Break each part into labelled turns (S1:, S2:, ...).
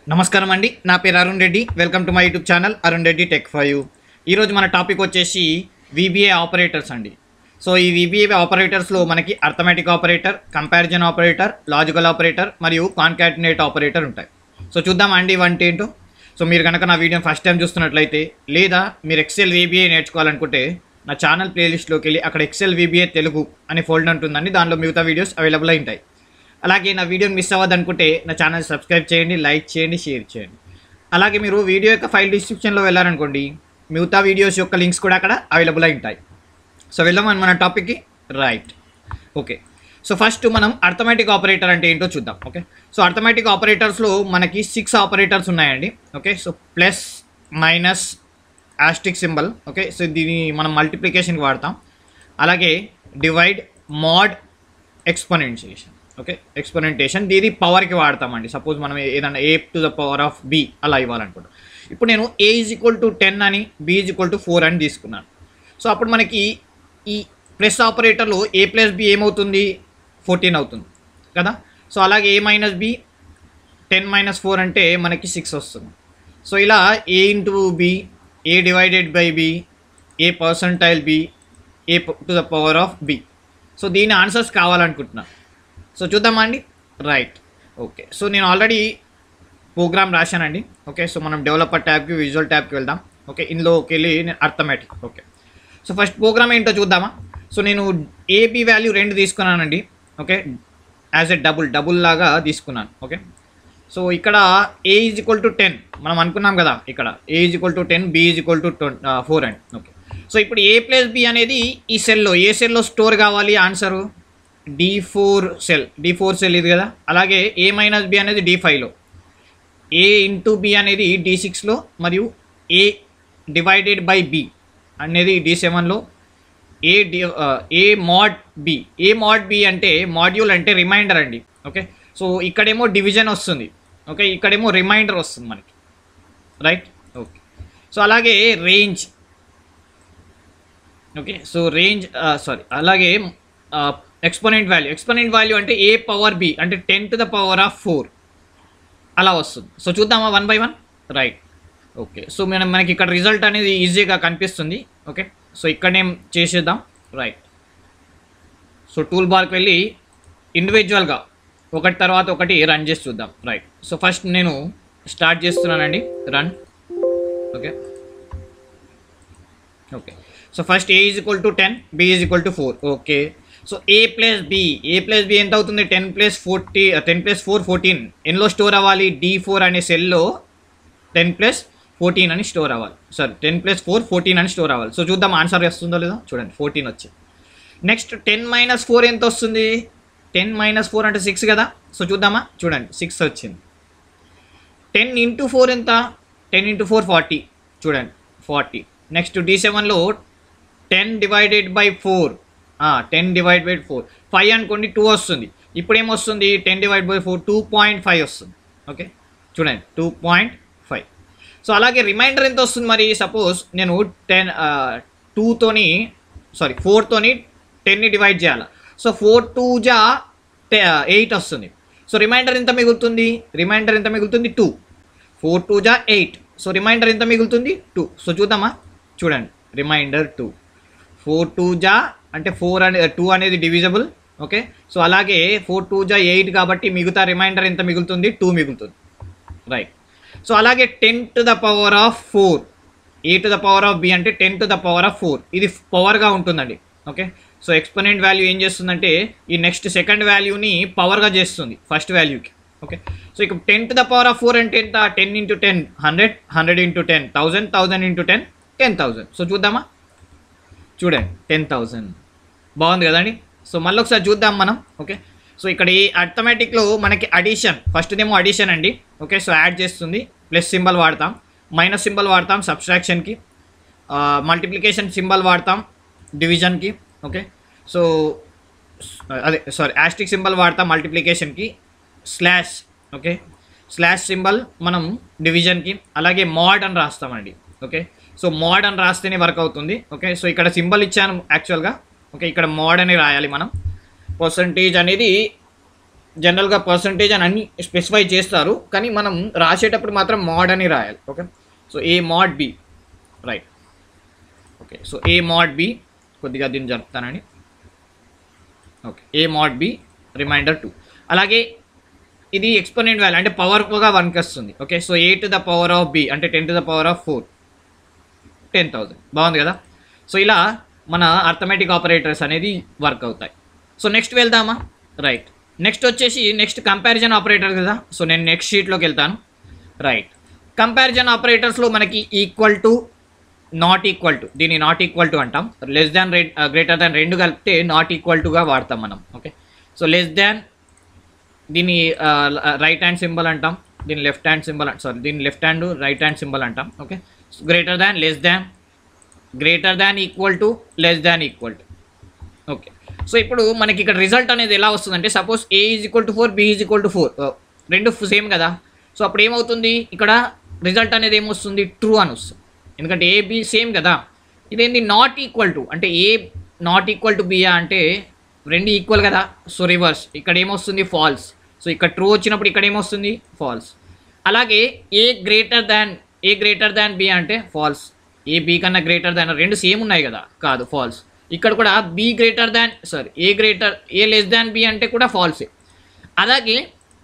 S1: నమస్కారం అండి నా పేరు Arun Reddy welcome to my YouTube channel Arun Reddy tech five ఈరోజు మన టాపిక్ వచ్చేసి విబిఏ ఆపరేటర్స్ అండి సో ఈ విబిఏ ఆపరేటర్స్లో మనకి arithmetic operator comparison operator logical operator మరియు కాన్కాటినేట్ ఆపరేటర్ ఉంటాయి సో చూద్దామా అండి ఇవంటి ఏంటో సో మీరు కనుక నా వీడియో ఫస్ట్ టైం చూస్తున్నట్లయితే లేదా మీరు ఎక్సెల్ విబిఏ నేర్చుకోవాలనుకుంటే నా ఛానల్ ప్లేలిస్ట్లోకి వెళ్ళి అక్కడ ఎక్సెల్ విబిఏ తెలుగు అనే ఫోల్డర్ ఉంటుందండి దానిలో మిగతా వీడియోస్ అవైలబుల్ అయి ఉంటాయి అలాగే నా వీడియోని మిస్ అవ్వదనుకుంటే నా ఛానల్ సబ్స్క్రైబ్ చేయండి లైక్ చేయండి షేర్ చేయండి అలాగే మీరు వీడియో యొక్క ఫైల్ డిస్క్రిప్షన్లో వెళ్ళారనుకోండి మిగతా వీడియోస్ యొక్క లింక్స్ కూడా అక్కడ అవైలబుల్ అయి ఉంటాయి సో వెళ్దాం మన టాపిక్కి రైట్ ఓకే సో ఫస్ట్ మనం అర్థమెటిక్ ఆపరేటర్ అంటే ఏంటో చూద్దాం ఓకే సో అర్థమెటిక్ ఆపరేటర్స్లో మనకి సిక్స్ ఆపరేటర్స్ ఉన్నాయండి okay so plus minus asterisk symbol okay so దీన్ని మనం మల్టిప్లికేషన్కి వాడతాం అలాగే divide mod exponentiation okay exponentiation దీది పవర్కి వాడతామండి సపోజ్ మనం ఏదైనా a to the power of b అలా ఇవ్వాలనుకుంటాం ఇప్పుడు నేను a is equal to ten అని b is equal to four అని తీసుకున్నాను సో అప్పుడు మనకి ఈ ప్లస్ ఆపరేటర్లో ఏ ప్లస్ బి ఏమవుతుంది ఫోర్టీన్ అవుతుంది కదా సో అలాగే a minus b ten minus four అంటే మనకి సిక్స్ వస్తుంది సో ఇలా a into b a divided by b a percentile b a to the power of b so దీని ఆన్సర్స్ కావాలనుకుంటున్నా సో చూద్దామా అండి రైట్ ఓకే సో నేను ఆల్రెడీ ప్రోగ్రామ్ రాశానండి ఓకే సో మనం డెవలపర్ ట్యాబ్కి విజువల్ ట్యాబ్కి వెళ్దాం ఓకే ఇందులోకి వెళ్ళి నేను arithmetic okay so first program ఏంటో చూద్దామా సో నేను ఏబి వాల్యూ రెండు తీసుకున్నానండి okay as a double double లాగా తీసుకున్నాను ఓకే సో ఇక్కడ a is equal to ten మనం అనుకున్నాం కదా ఇక్కడ a is equal to ten b is equal to four and okay so ఇప్పుడు ఏ ప్లస్ బి అనేది ఈ సెల్లో ఏ సెల్లో స్టోర్ కావాలి answer D four cell D four cell ఇది కదా అలాగే ఏ మైనస్ బి అనేది డి ఫైవ్లో ఏ ఇంటూ బి అనేది డి సిక్స్లో మరియు ఏ డివైడెడ్ బై బి అనేది డి సెవెన్లో a D a mod b a mod b అంటే మాడ్యూల్ అంటే రిమైండర్ అండి ఓకే సో ఇక్కడేమో డివిజన్ వస్తుంది ఓకే ఇక్కడేమో రిమైండర్ వస్తుంది మనకి రైట్ ఓకే సో అలాగే range okay so range sorry అలాగే ఎక్స్పోనెంట్ వాల్యూ ఎక్స్పోనెంట్ వాల్యూ అంటే ఏ పవర్ బి అంటే ten to the power of four అలా వస్తుంది సో చూద్దామా one by one right okay so మనం మనకి ఇక్కడ రిజల్ట్ అనేది ఈజీగా కనిపిస్తుంది ఓకే సో ఇక్కడనే చేసేద్దాం రైట్ సో టూల్ బార్కి వెళ్ళి ఇండివిజువల్గా ఒకటి తర్వాత ఒకటి రన్ చేసి చూద్దాం రైట్ సో ఫస్ట్ నేను స్టార్ట్ చేస్తున్నానండి run okay okay so first A is equal to ten b is equal to four okay so a plus b a plus b ఎంత అవుతుంది ten plus forty ten plus four fourteen ఎన్లో store అవ్వాలి D four అనే సెల్లో ten plus fourteen అని store అవ్వాలి sorry ten plus four fourteen అని store అవ్వాలి సో చూద్దాం ఆన్సర్ వస్తుందో లేదో చూడండి ఫోర్టీన్ వచ్చింది నెక్స్ట్ టెన్ మైనస్ ఫోర్ ఎంత వస్తుంది టెన్ మైనస్ ఫోర్ అంటే సిక్స్ కదా సో చూద్దామా చూడండి సిక్స్ వచ్చింది టెన్ ఇంటూ ఫోర్ ఎంత టెన్ ఇంటూ ఫోర్ ఫార్టీ చూడండి ఫార్టీ నెక్స్ట్ డి సెవెన్లో ten divided by four ten divide by four five అనుకోండి టూ వస్తుంది ఇప్పుడు ఏమొస్తుంది ten divide by four two point five వస్తుంది ఓకే చూడండి టూ పాయింట్ ఫైవ్ సో అలాగే రిమైండర్ ఎంత వస్తుంది మరి సపోజ్ నేను టెన్ టూతోని సారీ ఫోర్తోని టెన్ని డివైడ్ చేయాలి సో ఫోర్ టూ జా ఎయిట్ వస్తుంది సో రిమైండర్ ఎంత మిగులుతుంది రిమైండర్ ఎంత మిగులుతుంది టూ ఫోర్ టూ జా ఎయిట్ సో రిమైండర్ ఎంత మిగులుతుంది టూ సో చూద్దామా చూడండి రిమైండర్ టూ ఫోర్ టూ జా అంటే ఫోర్ అనే టూ అనేది డివిజబుల్ ఓకే సో అలాగే ఫోర్ టూ జా ఎయిట్ కాబట్టి మిగతా రిమైండర్ ఎంత మిగులుతుంది టూ మిగులుతుంది రైట్ సో అలాగే ten to the power of four a to the power of b అంటే ten to the power of four ఇది పవర్గా ఉంటుందండి ఓకే సో ఎక్స్పోనెంట్ వాల్యూ ఏం చేస్తుందంటే ఈ నెక్స్ట్ సెకండ్ వాల్యూని పవర్గా చేస్తుంది ఫస్ట్ వాల్యూకి ఓకే సో ఇక ten to the power of four అంటే ఎంత ten into ten hundred hundred into ten thousand thousand into ten ten thousand so చూద్దామా చూడండి టెన్ థౌజండ్ బాగుంది కదండి సో మళ్ళీ ఒకసారి చూద్దాం మనం ఓకే సో ఇక్కడ ఈ అర్థమెటిక్లో మనకి అడిషన్ ఫస్ట్దేమో అడిషన్ అండి ఓకే సో యాడ్ చేస్తుంది ప్లస్ సింబల్ వాడతాం మైనస్ సింబల్ వాడతాం సబ్స్ట్రాక్షన్కి మల్టిప్లికేషన్ సింబల్ వాడతాం డివిజన్కి ఓకే సో అదే సారీ యాస్టిక్ సింబల్ వాడతాం మల్టిప్లికేషన్కి స్లాష్ ఓకే స్లాష్ సింబల్ మనం డివిజన్కి అలాగే మాడ్ అని రాస్తామండి ఓకే సో మోడ్ అని రాస్తేనే వర్క్ అవుతుంది ఓకే సో ఇక్కడ సింబల్ ఇచ్చాను యాక్చువల్గా ఓకే ఇక్కడ మోడ్ అని రాయాలి మనం పర్సంటేజ్ అనేది జనరల్గా పర్సంటేజ్ అని అన్ని స్పెసిఫై చేస్తారు కానీ మనం రాసేటప్పుడు మాత్రం మాడ్ అని రాయాలి okay so a mod b right okay so a mod b కొద్దిగా దీన్ని జరుపుతానండి okay a mod b remainder two అలాగే ఇది ఎక్స్పోనెంట్ వాల్యూ అంటే పవర్గా వన్కి వస్తుంది okay so a to the power of b అంటే ten to the power of four ten thousand బాగుంది కదా సో ఇలా మన అర్థమెటిక్ ఆపరేటర్స్ అనేది వర్క్ అవుతాయి సో నెక్స్ట్ వెళ్దామా రైట్ నెక్స్ట్ వచ్చేసి నెక్స్ట్ కంపారిజన్ ఆపరేటర్ కదా సో నేను నెక్స్ట్ షీట్లోకి వెళ్తాను రైట్ కంపారిజన్ ఆపరేటర్స్లో మనకి equal to not equal to దీన్ని నాట్ ఈక్వల్ టు అంటాం less than red greater than రెండు కలిపితే నాట్ ఈక్వల్ టుగా వాడతాం మనం ఓకే సో లెస్ దాన్ దీన్ని రైట్ హ్యాండ్ సింబల్ అంటాం దీని లెఫ్ట్ హ్యాండ్ సింబల్ సారీ దీని left hand right hand symbol అంటాం okay greater than less than greater than equal to less than equal to okay so ఇప్పుడు మనకి ఇక్కడ result అనేది ఎలా వస్తుందంటే suppose a is equal to four b is equal to four రెండు same కదా so అప్పుడు ఏమవుతుంది ఇక్కడ రిజల్ట్ అనేది ఏమొస్తుంది ట్రూ అని వస్తుంది ఎందుకంటే ఏ బి సేమ్ కదా ఇదేంది నాట్ ఈక్వల్ టు అంటే ఏ నాట్ ఈక్వల్ టు బియా అంటే రెండు ఈక్వల్ కదా సో రివర్స్ ఇక్కడ ఏమొస్తుంది ఫాల్స్ సో ఇక్కడ ట్రూ వచ్చినప్పుడు ఇక్కడ ఏమొస్తుంది ఫాల్స్ అలాగే a greater than a greater than b అంటే ఫాల్స్ ఏ బి కన్నా గ్రేటర్ దాన్ రెండు సేమ్ ఉన్నాయి కదా కాదు ఫాల్స్ ఇక్కడ కూడా b greater than sorry a greater a less than b అంటే కూడా ఫాల్సే అలాగే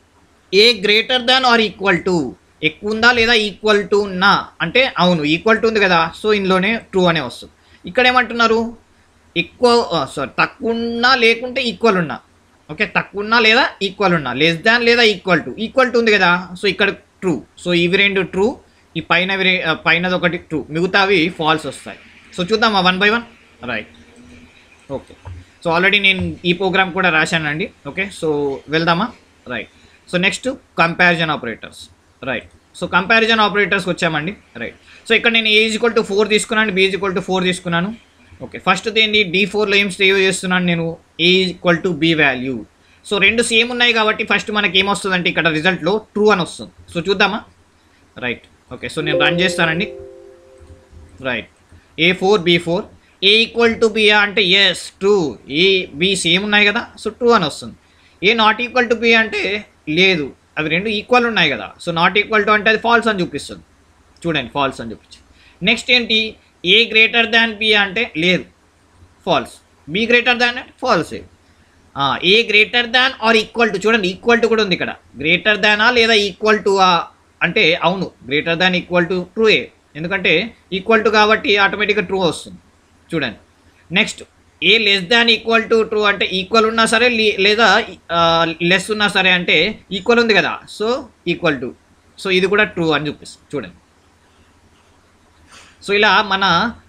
S1: a greater than or equal to ఎక్కువ ఉందా లేదా ఈక్వల్ టు ఉన్నా అంటే అవును ఈక్వల్ టు ఉంది కదా సో ఇందులోనే ట్రూ అనే వస్తుంది ఇక్కడ ఏమంటున్నారు ఎక్కువ సారీ తక్కువ ఉన్నా లేకుంటే ఈక్వల్ ఉన్నా ఓకే తక్కువ ఉన్నా లేదా ఈక్వల్ ఉన్నా లెస్ దాన్ లేదా ఈక్వల్ టు ఈక్వల్ టు ఉంది కదా సో ఇక్కడ ట్రూ సో ఇవి రెండు ట్రూ ఈ పైన పైనది ఒకటి ట్రూ మిగతావి ఫాల్స్ వస్తాయి సో చూద్దామా one by one right okay so already నేను ఈ ప్రోగ్రామ్ కూడా రాశానండి ఓకే సో వెళ్దామా right so next comparison operators right so comparison ఆపరేటర్స్కి వచ్చామండి రైట్ సో ఇక్కడ నేను ఏ ఈక్వల్ టు ఫోర్ తీసుకున్నాను బీ ఈక్వల్ టు ఫోర్ తీసుకున్నాను ఓకే ఫస్ట్ ఏంటి డి ఫోర్లో ఏం సేవ్ చేస్తున్నాను నేను a equal to b value so రెండు సేమ్ ఉన్నాయి కాబట్టి ఫస్ట్ మనకి ఏమొస్తుందంటే ఇక్కడ రిజల్ట్లో ట్రూ అని వస్తుంది సో చూద్దామా రైట్ ఓకే సో నేను రన్ చేస్తానండి right a four b four a equal to b అంటే yes true a b same ఉన్నాయి కదా సో ట్రూ అని వస్తుంది a not equal to b అంటే లేదు అవి రెండు ఈక్వల్ ఉన్నాయి కదా సో నాట్ ఈక్వల్ టు అంటే అది ఫాల్స్ అని చూపిస్తుంది చూడండి ఫాల్స్ అని చూపించింది నెక్స్ట్ ఏంటి ఏ గ్రేటర్ దాన్ బి అంటే లేదు ఫాల్స్ బి గ్రేటర్ దాన్ అంటే false a greater than or equal to చూడండి ఈక్వల్ టు కూడా ఉంది ఇక్కడ గ్రేటర్ దానా లేదా ఈక్వల్ టు అంటే అవును greater than equal to true a ఎందుకంటే ఈక్వల్ టు కాబట్టి ఆటోమేటిక్గా ట్రూ వస్తుంది చూడండి next a less than equal to true అంటే ఈక్వల్ ఉన్నా సరే లే- లేదా లెస్ ఉన్నా సరే అంటే ఈక్వల్ ఉంది కదా సో ఈక్వల్ టు సో ఇది కూడా ట్రూ అని చూపిస్తుంది చూడండి సో ఇలా మన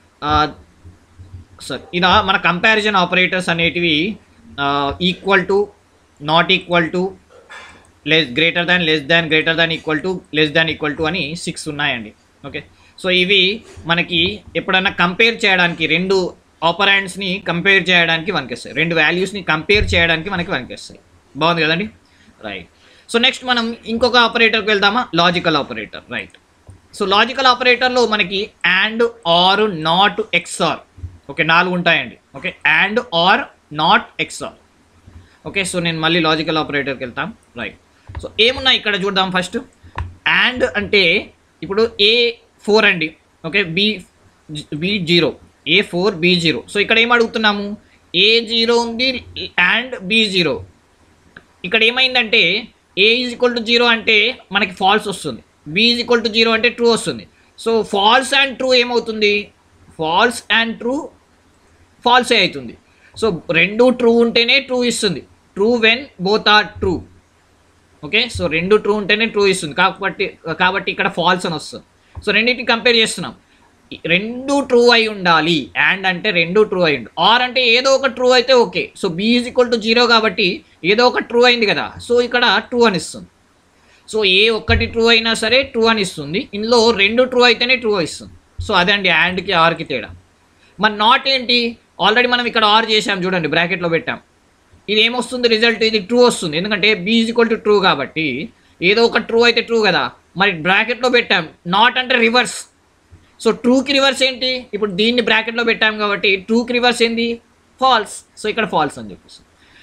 S1: సార్ ఇలా మన కంపారిజన్ ఆపరేటర్స్ అనేటివి equal to not equal to less greater than less than greater than equal to less than equal to అని సిక్స్ ఉన్నాయండి ఓకే సో ఇవి మనకి ఎప్పుడన్నా కంపేర్ చేయడానికి రెండు ఆపరాండ్స్ని కంపేర్ చేయడానికి వనికిస్తాయి రెండు వాల్యూస్ని కంపేర్ చేయడానికి మనకి వనికిస్తాయి బాగుంది కదండి రైట్ సో నెక్స్ట్ మనం ఇంకొక ఆపరేటర్కి వెళ్దామా logical operator right so logical ఆపరేటర్లో మనకి and or not XOR okay నాలుగు ఉంటాయండి okay and or not XOR okay so నేను మళ్ళీ లాజికల్ ఆపరేటర్కి వెళ్తాం రైట్ సో ఏమున్నాయి ఇక్కడ చూద్దాం ఫస్ట్ అండ్ అంటే ఇప్పుడు ఏ ఫోర్ అండి okay b b zero a four b zero so ఇక్కడ ఏం అడుగుతున్నాము ఏ జీరో ఉంది అండ్ బి జీరో ఇక్కడ ఏమైందంటే a is equal to zero అంటే మనకి ఫాల్స్ వస్తుంది b is equal to zero అంటే ట్రూ వస్తుంది సో ఫాల్స్ అండ్ ట్రూ ఏమవుతుంది ఫాల్స్ అండ్ ట్రూ ఫాల్సే అవుతుంది సో రెండు ట్రూ ఉంటేనే ట్రూ ఇస్తుంది true when both are true okay so రెండు ట్రూ ఉంటేనే ట్రూ ఇస్తుంది కాబట్టి కాబట్టి ఇక్కడ ఫాల్స్ అని వస్తుంది సో రెండింటిని కంపేర్ చేస్తున్నాం ఈ రెండు ట్రూ అయి ఉండాలి అండ్ అంటే రెండు ట్రూ అయి ఉండాలి ఆర్ అంటే ఏదో ఒక ట్రూ అయితే okay so b is equal to zero కాబట్టి ఏదో ఒక ట్రూ అయింది కదా సో ఇక్కడ ట్రూ అని ఇస్తుంది సో ఏ ఒక్కటి ట్రూ అయినా సరే ట్రూ అని ఇస్తుంది ఇందులో రెండు ట్రూ అయితేనే ట్రూ ఇస్తుంది సో అదే అండి యాండ్కి ఆర్కి తేడా మరి నాట్ ఏంటి ఆల్రెడీ మనం ఇక్కడ ఆర్ చేసాం చూడండి బ్రాకెట్లో పెట్టాం ఇది ఏమొస్తుంది రిజల్ట్ ఇది ట్రూ వస్తుంది ఎందుకంటే b is equal to true కాబట్టి ఏదో ఒక ట్రూ అయితే ట్రూ కదా మరి బ్రాకెట్లో పెట్టాం నాట్ అంటే రివర్స్ సో ట్రూకి రివర్స్ ఏంటి ఇప్పుడు దీన్ని బ్రాకెట్లో పెట్టాం కాబట్టి ట్రూకి రివర్స్ ఏంది ఫాల్స్ సో ఇక్కడ ఫాల్స్ అని చెప్పేసి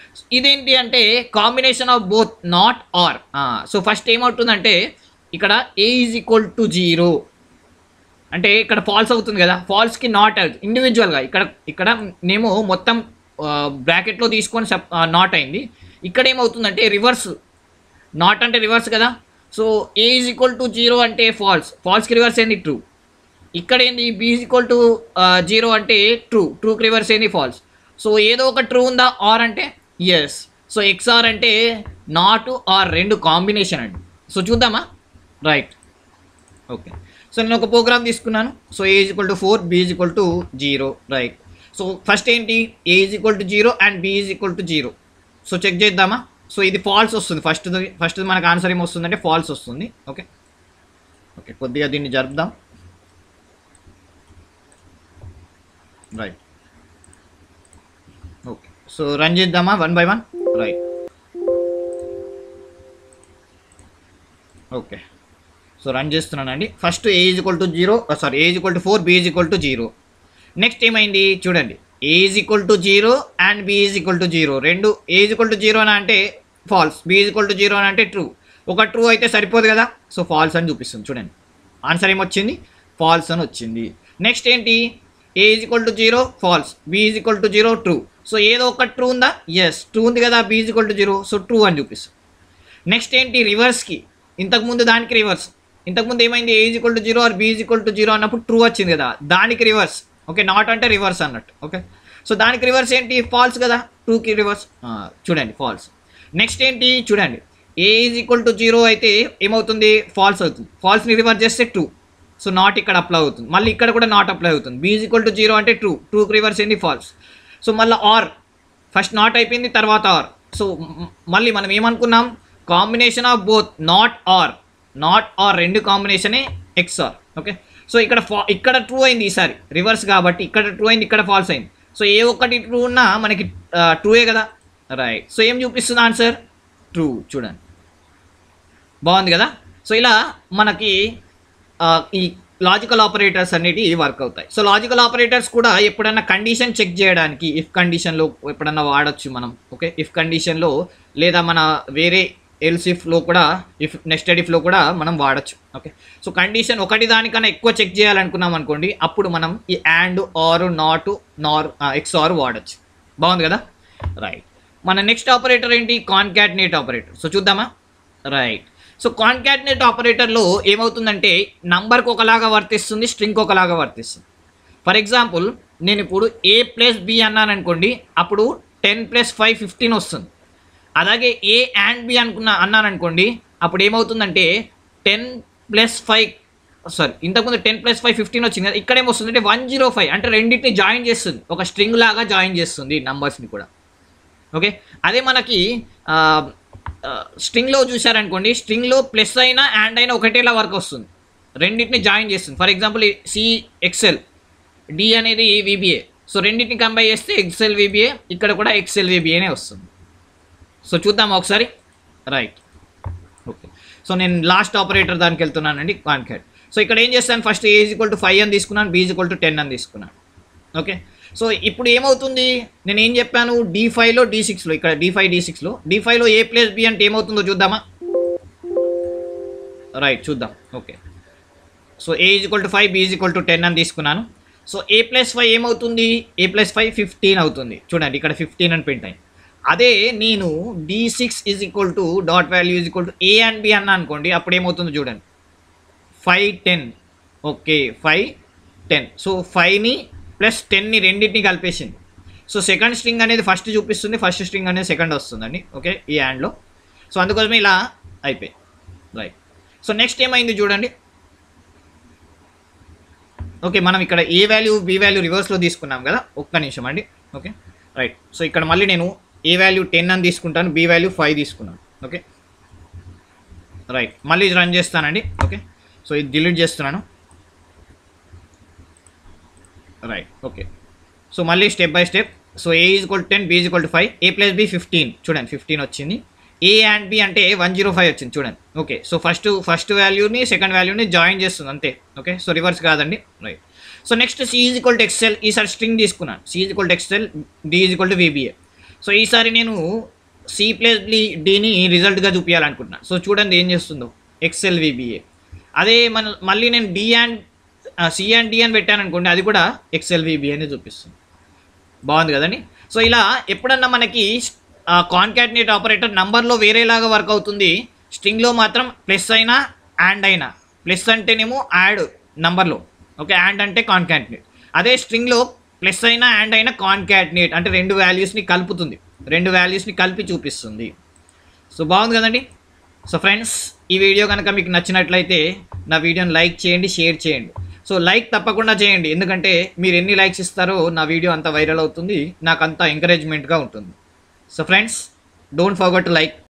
S1: ఇదేంటి అంటే combination of both not or so first ఏమవుతుందంటే ఇక్కడ a is equal to zero అంటే ఇక్కడ ఫాల్స్ అవుతుంది కదా ఫాల్స్కి నాట్ ఇండివిజువల్గా ఇక్కడ ఇక్కడ నేమో మొత్తం బ్రాకెట్లో తీసుకొని సప్ నాట్ అయింది ఇక్కడ ఏమవుతుందంటే రివర్స్ నాట్ అంటే రివర్స్ కదా so A is equal to zero అంటే ఫాల్స్ ఫాల్స్కి రివర్స్ ఏంది ట్రూ ఇక్కడ ఏంది b is equal to zero అంటే ట్రూ ట్రూకి రివర్స్ ఏంది ఫాల్స్ సో ఏదో ఒక ట్రూ ఉందా ఆర్ అంటే ఎస్ సో ఎక్స్ఆర్ అంటే నాట్ ఆర్ రెండు కాంబినేషన్ అండి సో చూద్దామా రైట్ ఓకే సో నేను ఒక ప్రోగ్రామ్ తీసుకున్నాను so A is equal to four be is equal to zero right so first ఏంటి A is equal to zero and B is equal to zero so check చేద్దామా so ఇది false వస్తుంది first first మనకు answer ఏం వస్తుందంటే false వస్తుంది okay okay కొద్దిగా దీన్ని జరుపుదాం రైట్ ఓకే సో రన్ చేద్దామా one by one right okay so run చేస్తున్నానండి first A is equal to zero sorry A is equal to four be is equal to zero next ఏమైంది చూడండి A is equal to zero and B is equal to zero రెండు A is equal to zero అని అంటే false B is equal to zero అని అంటే true ఒక true అయితే సరిపోదు కదా సో ఫాల్స్ అని చూపిస్తుంది చూడండి ఆన్సర్ ఏమొచ్చింది ఫాల్స్ అని వచ్చింది నెక్స్ట్ ఏంటి A is equal to zero false B is equal to zero true so ఏదో ఒక ట్రూ ఉందా ఎస్ ట్రూ ఉంది కదా B is equal to zero so true అని చూపిస్తుంది నెక్స్ట్ ఏంటి రివర్స్కి ఇంతకుముందు దానికి రివర్స్ ఇంతకుముందు ఏమైంది A is equal to zero or B is equal to zero అన్నప్పుడు ట్రూ వచ్చింది కదా దానికి రివర్స్ ఓకే నాట్ అంటే రివర్స్ అన్నట్టు ఓకే సో దానికి రివర్స్ ఏంటి ఫాల్స్ కదా టూకి రివర్స్ చూడండి ఫాల్స్ నెక్స్ట్ ఏంటి చూడండి A is equal to zero అయితే ఏమవుతుంది ఫాల్స్ అవుతుంది ఫాల్స్ని రివర్స్ చేస్తే ట్రూ సో నాట్ ఇక్కడ అప్లై అవుతుంది మళ్ళీ ఇక్కడ కూడా నాట్ అప్లై అవుతుంది B is equal to zero అంటే ట్రూ ట్రూకి రివర్స్ ఏంటి ఫాల్స్ సో మళ్ళీ ఆర్ ఫస్ట్ నాట్ అయిపోయింది తర్వాత ఆర్ సో మ్- మళ్ళీ మనం ఏమనుకున్నాం combination of both not or not or రెండు కాంబినేషనే ఎక్స్ ఆర్ ఓకే సో ఇక్కడ ఫా ఇక్కడ ట్రూ అయింది ఈసారి రివర్స్ కాబట్టి ఇక్కడ ట్రూ అయింది ఇక్కడ ఫాల్స్ అయింది సో ఏ ఒక్కటి ట్రూ ఉన్నా మనకి ట్రూయే కదా రైట్ సో ఏం చూపిస్తుంది ఆన్సర్ ట్రూ చూడండి బాగుంది కదా సో ఇలా మనకి ఆ, ఈ లాజికల్ ఆపరేటర్స్ అనేవి వర్క్ అవుతాయి సో లాజికల్ ఆపరేటర్స్ కూడా ఎప్పుడన్నా కండిషన్ చెక్ చేయడానికి ఇఫ్ కండిషన్లో ఎప్పుడన్నా వాడచ్చు మనం ఓకే ఇఫ్ కండిషన్లో లేదా మన వేరే ఎల్స్ ఇఫ్లో కూడా ఇఫ్ నెక్స్టెడ్ ఇఫ్లో కూడా మనం వాడచ్చు ఓకే సో కండిషన్ ఒకటి దానికన్నా ఎక్కువ చెక్ చేయాలనుకున్నాం అనుకోండి అప్పుడు మనం ఈ and or not nor XOR వాడచ్చు బాగుంది కదా రైట్ మన నెక్స్ట్ ఆపరేటర్ ఏంటి కాన్కాటినేట్ ఆపరేటర్ సో చూద్దామా రైట్ సో కాన్కాటినేట్ ఆపరేటర్లో ఏమవుతుందంటే నంబర్కి ఒకలాగా వర్తిస్తుంది స్ట్రింగ్ ఒకలాగా వర్తిస్తుంది ఫర్ ఎగ్జాంపుల్ నేను ఇప్పుడు ఏ ప్లస్ బి అన్నాను అనుకోండి అప్పుడు టెన్ ప్లస్ ఫైవ్ ఫిఫ్టీన్ వస్తుంది అలాగే ఏ అండ్ బి అనుకున్నా అన్నాను అనుకోండి అప్పుడు ఏమవుతుందంటే టెన్ ప్లస్ ఫైవ్ సారీ ఇంతకుముందు టెన్ ప్లస్ ఫైవ్ ఫిఫ్టీన్ వచ్చింది కదా ఇక్కడ ఏమొస్తుంది అంటే వన్ జీరో ఫైవ్ అంటే రెండింటిని జాయిన్ చేస్తుంది ఒక స్ట్రింగ్ లాగా జాయిన్ చేస్తుంది నంబర్స్ని కూడా ఓకే అదే మనకి ఆ, ఆ, స్ట్రింగ్లో చూసారనుకోండి స్ట్రింగ్లో ప్లస్ అయినా అండ్ అయినా ఒకటేలా వర్క్ వస్తుంది రెండింటిని జాయిన్ చేస్తుంది for example C Excel D అనేది విబిఏ సో రెండింటిని కంబైన్ చేస్తే ఎక్సెల్ విబిఏ ఇక్కడ కూడా ఎక్సెల్ విబిఏనే వస్తుంది సో చూద్దాం ఒకసారి రైట్ ఓకే సో నేను లాస్ట్ ఆపరేటర్ దానికి వెళ్తున్నానండి కాన్కాట్ సో ఇక్కడ ఏం చేస్తాను first A equal to five అని తీసుకున్నాను బీ ఈక్వల్ టు టెన్ అని తీసుకున్నాను ఓకే సో ఇప్పుడు ఏమవుతుంది నేను ఏం చెప్పాను డి ఫైవ్లో డి సిక్స్లో ఇక్కడ డి ఫైవ్ డి సిక్స్లో డి ఫైవ్లో ఏ ప్లస్ బి అంటే ఏమవుతుందో చూద్దామా రైట్ చూద్దాం okay so A is equal to five B is equal to ten అని తీసుకున్నాను సో ఏ ప్లస్ ఫైవ్ ఏమవుతుంది ఏ ప్లస్ ఫైవ్ ఫిఫ్టీన్ అవుతుంది చూడండి ఇక్కడ ఫిఫ్టీన్ అని ప్రింట్ అయింది అదే నేను D six is equal to dot value is equal to A and B అన్నా అనుకోండి అప్పుడు ఏమవుతుందో చూడండి five ten okay five ten so ఫైవ్ని ప్లస్ టెన్ని రెండింటిని కలిపేసింది సో సెకండ్ స్ట్రింగ్ అనేది ఫస్ట్ చూపిస్తుంది ఫస్ట్ స్ట్రింగ్ అనేది సెకండ్ వస్తుందండి ఓకే ఈ హ్యాండ్లో సో అందుకోసమే ఇలా అయిపోయి రైట్ సో నెక్స్ట్ ఏమైంది చూడండి ఓకే మనం ఇక్కడ ఏ వాల్యూ బి వాల్యూ రివర్స్లో తీసుకున్నాం కదా ఒక్క నిమిషం అండి ఓకే రైట్ సో ఇక్కడ మళ్ళీ నేను ఏ వాల్యూ టెన్ అని తీసుకుంటాను బి వాల్యూ ఫైవ్ తీసుకున్నాను ఓకే రైట్ మళ్ళీ రన్ చేస్తానండి ఓకే సో ఇది డిలీట్ చేస్తున్నాను రైట్ ఓకే సో మళ్ళీ step by step so A is equal ten B is equal to five A plus B fifteen చూడండి fifteen వచ్చింది ఏ అండ్ బి అంటే one zero five వచ్చింది చూడండి okay so first first వాల్యూని second వాల్యూని join చేస్తుంది అంతే ఓకే సో రివర్స్ కాదండి right so next C is equal to XL ఈసారి స్ట్రింగ్ తీసుకున్నాను C is equal to XL D is equal to VBA so ఈసారి నేను సి ప్లస్ డీని రిజల్ట్గా చూపించాలనుకుంటున్నా సో చూడండి ఏం చేస్తుందో ఎక్సెల్ విబిఏ అదే మన మళ్ళీ నేను D and C and D అని పెట్టాను అనుకోండి అది కూడా ఎక్సెల్ విబిఏ అని చూపిస్తుంది బాగుంది కదండి సో ఇలా ఎప్పుడన్నా మనకి కాన్కాటినేట్ ఆపరేటర్ నంబర్లో వేరేలాగా వర్క్ అవుతుంది స్ట్రింగ్లో మాత్రం ప్లస్ అయినా యాడ్ అయినా ప్లస్ అంటేనేమో యాడ్ నంబర్లో ఓకే యాడ్ అంటే కాన్కాటినేట్ అదే స్ట్రింగ్లో ప్లస్ అయినా యాడ్ అయినా కాన్కాటినేట్ అంటే రెండు వాల్యూస్ని కలుపుతుంది రెండు వాల్యూస్ని కలిపి చూపిస్తుంది సో బాగుంది కదండి సో ఫ్రెండ్స్ ఈ వీడియో కనుక మీకు నచ్చినట్లయితే నా వీడియోని లైక్ చేయండి షేర్ చేయండి సో లైక్ తప్పకుండా చేయండి ఎందుకంటే మీరు ఎన్ని లైక్స్ ఇస్తారో నా వీడియో అంత వైరల్ అవుతుంది నాకు అంత ఎంకరేజ్మెంట్గా ఉంటుంది so friends don't forget to like